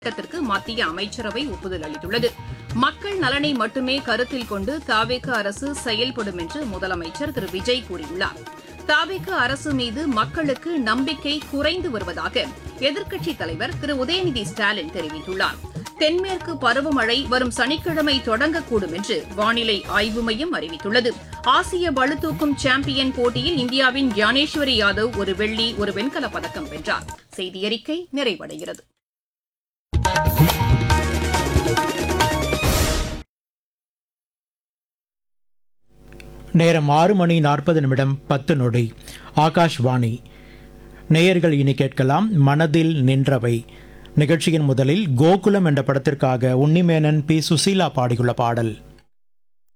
திட்டத்திற்கு மத்திய அமைச்சரவை ஒப்புதல் அளித்துள்ளது மக்கள் நலனை மட்டுமே கருத்தில் கொண்டு தாவேக அரசு செயல்படும் என்று முதலமைச்சர் திரு விஜய் கூறியுள்ளார் தாவேக அரசு மீது மக்களுக்கு நம்பிக்கை குறைந்து வருவதாக எதிர்க்கட்சித் தலைவர் திரு உதயநிதி ஸ்டாலின் தெரிவித்துள்ளார் தென்மேற்கு பருவமழை வரும் சனிக்கிழமை தொடங்கக்கூடும் என்று வானிலை ஆய்வு மையம் அறிவித்துள்ளது ஆசிய பளுதூக்கும் சாம்பியன் போட்டியில் இந்தியாவின் ஞானேஸ்வரி யாதவ் ஒரு வெள்ளி ஒரு வெண்கலப் பதக்கம் வென்றார் செய்தியறிக்கை நிறைவடைகிறது நேரம் ஆறு மணி நாற்பது நிமிடம் பத்து நொடி ஆகாஷ்வாணி நேயர்கள் இனி கேட்கலாம் மனதில் நின்றவை நிகழ்ச்சியின் முதலில் கோகுலம் என்ற படத்திற்காக உன்னிமேனன் பி சுசீலா பாடியுள்ள பாடல்